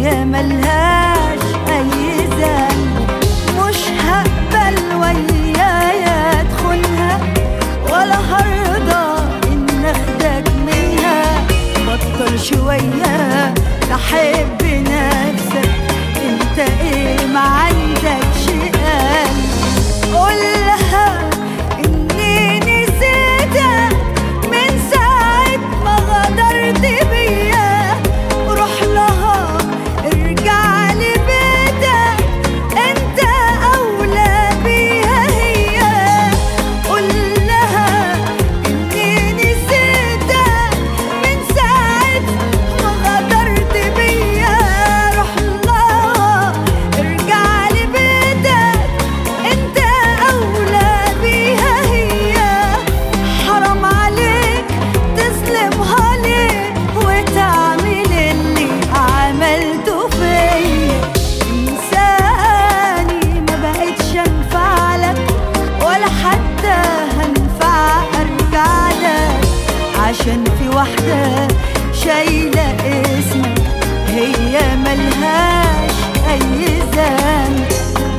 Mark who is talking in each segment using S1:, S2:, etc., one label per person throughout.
S1: هي ملهاش اي ذنب مش هقبل ويايا ادخلها ولا هرضى ان اخدك منها بطل شوية تحب نفسك انت ايه ما عندكش قلب قول لها اني نسيتك من ساعة ما غدرت بيا روح لها ارجع لبيتك انت اولى بيها هي قول لها اني نسيتك من ساعة ما غدرت بيا روح لها ارجع لبيتك انت اولى بيها هي حرام عليك تظلمها ليه وتعمل اللي عملته فيا انساني ما بقتش انفع لك ولا حتى هنفع ارجع لك عشان في واحدة شايلة اسمك هي ملهاش اي ذنب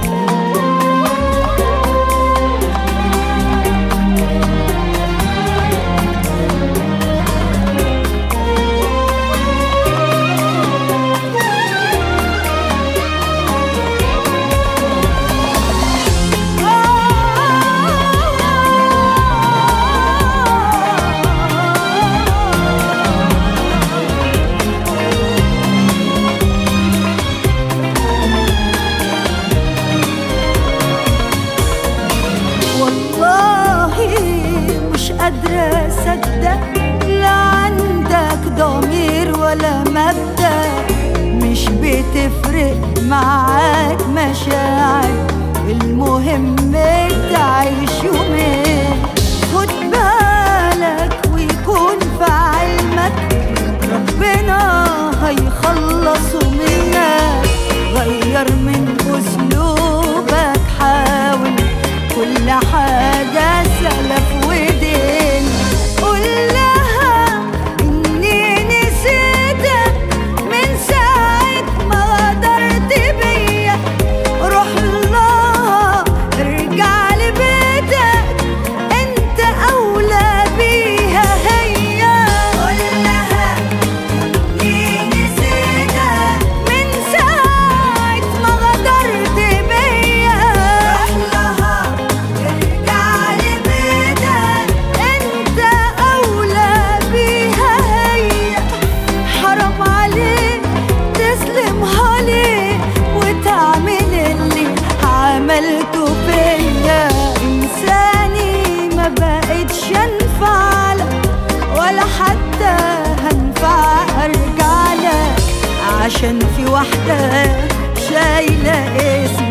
S1: والله مش قادرة أصدق لا عندك ضمير ولا مبدأ مش بتفرق معاك مشاعر المهم تعيش يومين خد بالك ويكون في علمك ربنا هيخلصوا منك غير من أسلوبك حاول كل حاجة سلف ودين قول لها إني نسيتك من ساعة ما غدرت بيا روح لها ارجع لبيتك انت أولى بيها هي قول لها إني نسيتك من ساعة ما غدرت بيا روح لها ارجع لبيتك انت اولى بيها هي حرام عليك تسلمها ليه وتعمل اللي عملته فيا انساني ما بقتش انفع لك ولا حتى هنفع ارجع لك عشان في واحدة شايلة اسمك